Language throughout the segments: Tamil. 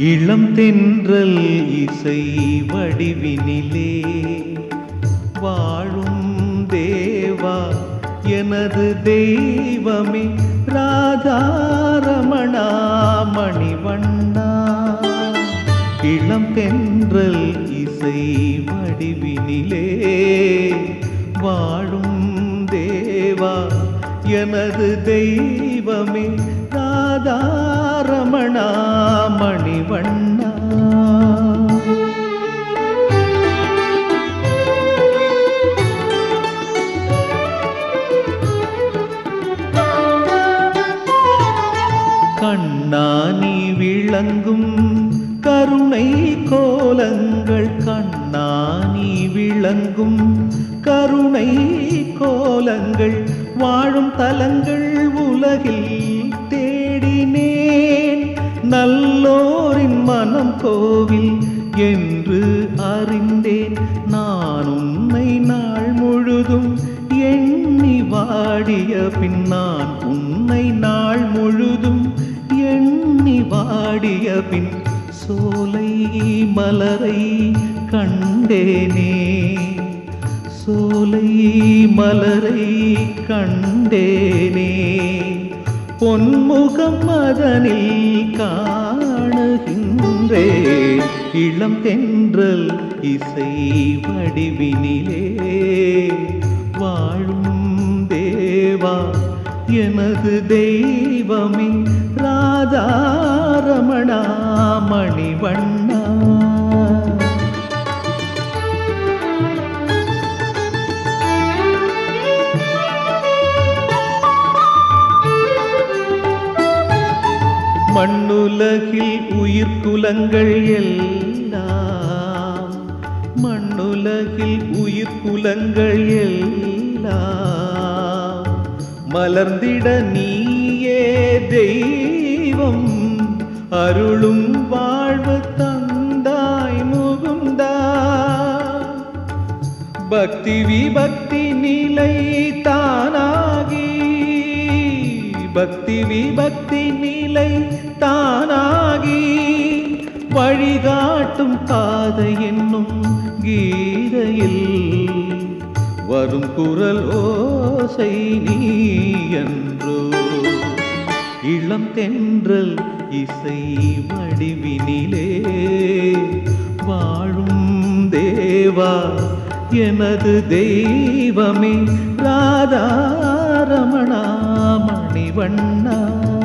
இளம் தென்றல் இசை வடிவினிலே வாழும் தேவா எனது தெய்வமே ராஜாரமணா மணிவண்ணா இளம் தென்றல் இசை வடிவினிலே வாழும் தேவா எனது தெய்வமே ராதாரமணா மணிவண்ணா கண்ணானி விளங்கும் கருணை கோலங்கள் கண்ணானி விளங்கும் கருணை கோலங்கள் வாழும் தலங்கள் உலகில் தேடினேன் நல்லோரின் மனம் கோவில் என்று அறிந்தேன் நான் உன்னை நாள் முழுதும் எண்ணி வாடிய பின் நான் உன்னை நாள் முழுதும் எண்ணி வாடிய பின் சோலை மலரை கண்டேனே சோலை மலரை கண்டேனே பொன்முகம் அதனில் காணுகின்றே இளம் தென்றல் இசை வடிவினிலே வாழும் தேவா எனது தெய்வமே ராதாரமணா மணிவண்ணா மண்ணுலகில் உயிர்க்குலங்கள் எல்லாம் மண்ணுலகில் உயிர்க்குலங்கள் எல்லாம் மலர்ந்திட நீயே தெய்வம் அருளும் வாழ்வு தந்தாய் முகுந்தா பக்தி விபக்தி நிலை தானாகி பக்தி விபக்தி நிலை தானாகி வழிகாட்டும் பாதை என்னும் கீதையில் வரும் குரல் ஓசை நீ என்றோ இளம் தென்றல் இசை வடிவினிலே வாழும் தேவா எனது தெய்வமே ராதாரமணா மணிவண்ணா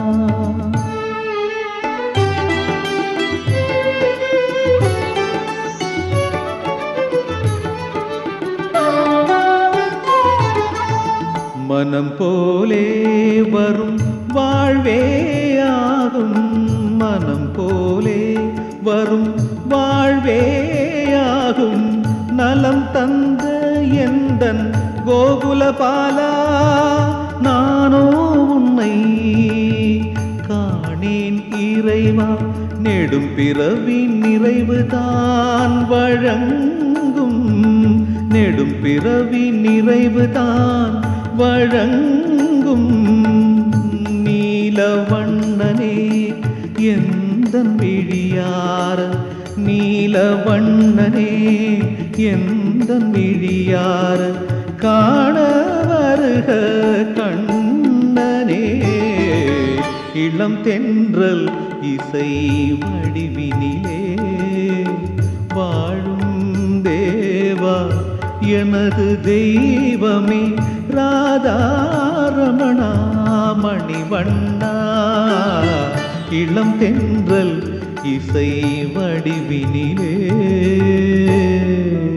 மனம் போலே வரும் வாழ்வே ஆகும் மனம் போலே வரும் வாழ்வே ஆகும் நலம் தந்த எந்தன் கோகுலபாலா நானோ உன்னை காணேன் இறைவா நெடும் பிறவி நிறைவுதான் வழங்கும் நெடும் பிறவி நிறைவுதான் வழங்கும் நீலவண்ணனே எந்த விழியார நீலவண்ணனே எந்த விழியார காண வருக கண்ணனே இளம் தென்றல் இசை வடிவினிலே வாழும் தேவா எனது தெய்வமே ராதாரமணா மணிவண்ணா இளம் தென்றல் இசை வடிவினிலே